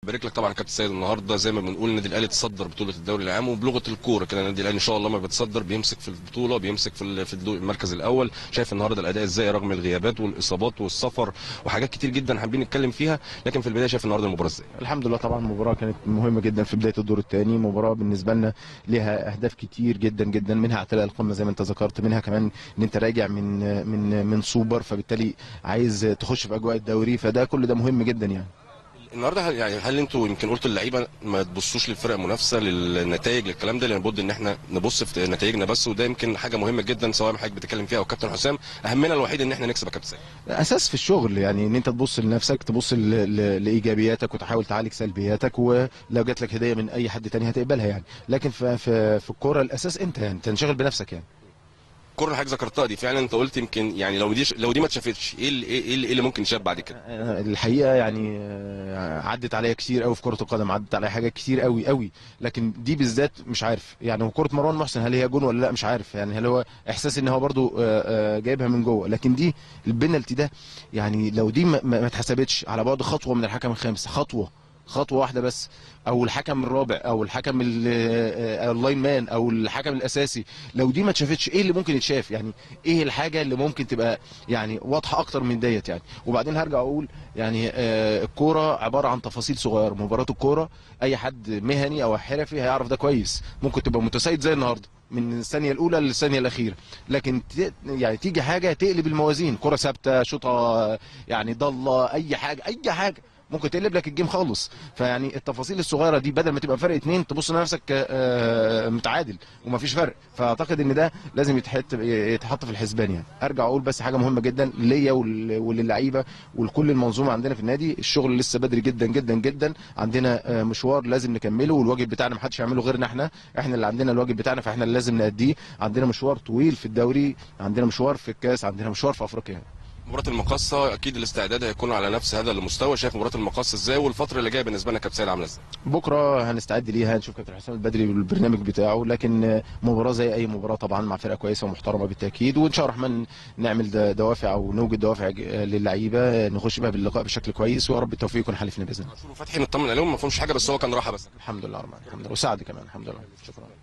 بارك لك طبعا يا كابتن سيد النهارده زي ما بنقول النادي الاهلي تصدر بطوله الدوري العام وبلغه الكوره كده النادي الاهلي ان شاء الله ما بيتصدر بيمسك في البطوله بيمسك في ال- في الدو- المركز الاول شايف النهارده الاداء ازاي رغم الغيابات والاصابات والسفر وحاجات كتير جدا حابين نتكلم فيها لكن في البدايه شايف النهارده المباراه ازاي الحمد لله طبعا المباراه كانت مهمه جدا في بدايه الدور الثاني مباراه بالنسبه لنا ليها اهداف كتير جدا جدا منها اعتلاء القمه زي ما انت ذكرت منها كمان ان انت راجع من من من سوبر فبالتالي عايز تخش في اجواء الدوري فده كل ده مهم جدا يعني النهارده هل يعني هل انتوا يمكن قلتوا اللعيبه ما تبصوش للفرق المنافسه للنتائج للكلام ده لابد ان احنا نبص في نتائجنا بس وده يمكن حاجه مهمه جدا سواء حضرتك بتتكلم فيها او كابتن حسام اهمنا الوحيد ان احنا نكسب يا كابتن سيد اساس في الشغل يعني ان انت تبص لنفسك تبص ل- ل- لايجابياتك وتحاول تعالج سلبياتك ولو جات لك هديه من اي حد تاني هتقبلها يعني لكن في في, في الكوره الاساس انت يعني تنشغل بنفسك يعني الكوره اللي حضرتك ذكرتها دي فعلا انت قلت يمكن يعني لو دي لو دي ما اتشافتش ايه اللي ايه اللي, إيه اللي ممكن يتشاف بعد كده أنا الحقيقه يعني آه، عدت عليا كتير قوي في كره القدم عدت عليا حاجات كتير قوي قوي لكن دي بالذات مش عارف يعني هو كره مروان محسن هل هي جون ولا لا مش عارف يعني هل هو احساس ان هو برضو آه، آه، جايبها من جوه لكن دي البنالتي ده يعني لو دي ما ما ما اتحسبتش على بعد خطوه من الحكم الخامس خطوه خطوه واحده بس او الحكم الرابع او الحكم ال- آه، اللاين مان او الحكم الاساسي لو دي ما اتشافتش ايه اللي ممكن يتشاف يعني ايه الحاجه اللي ممكن تبقى يعني واضحه اكتر من ديت يعني وبعدين هرجع اقول يعني آه، الكوره عباره عن تفاصيل صغيره مباراه الكوره اي حد مهني او حرفي هيعرف ده كويس ممكن تبقى متسيد زي النهارده من الثانيه الاولى للثانيه الاخيره لكن ت- يعني تيجي حاجه تقلب الموازين كره ثابته شوطه يعني ضله اي حاجه اي حاجه ممكن تقلب لك الجيم خالص فيعني التفاصيل الصغيره دي بدل ما تبقى فرق اتنين تبص لنفسك آه، متعادل ومفيش فرق فاعتقد ان ده لازم يتحط يتحط في الحسبان يعني ارجع اقول بس حاجه مهمه جدا ليا ول- وللعيبه ولكل المنظومه عندنا في النادي الشغل لسه بدري جدا جدا جدا عندنا آه، مشوار لازم نكمله والواجب بتاعنا محدش يعمله غيرنا احنا احنا اللي عندنا الواجب بتاعنا فاحنا اللي لازم نأديه عندنا مشوار طويل في الدوري عندنا مشوار في الكاس عندنا مشوار في افريقيا مباراه المقاصه اكيد الاستعداد هيكون على نفس هذا المستوى شايف مباراه المقاصه ازاي والفتره اللي جايه بالنسبه لنا كابتن سيد عامله ازاي بكره هنستعد ليها نشوف كابتن حسام البدري والبرنامج بتاعه لكن آه، مباراه زي اي مباراه طبعا مع فرقه كويسه ومحترمه بالتاكيد وان شاء الله الرحمن نعمل د- دوافع او نوجد دوافع ج- آه، للعيبه آه، نخش بها باللقاء بشكل كويس ويا رب التوفيق يكون حليفنا باذن الله عاشور وفتحي نطمن عليهم ما فيهمش حاجه بس هو كان راحه بس الحمد لله رب العالمين الحمد لله وسعد كمان الحمد لله شكرا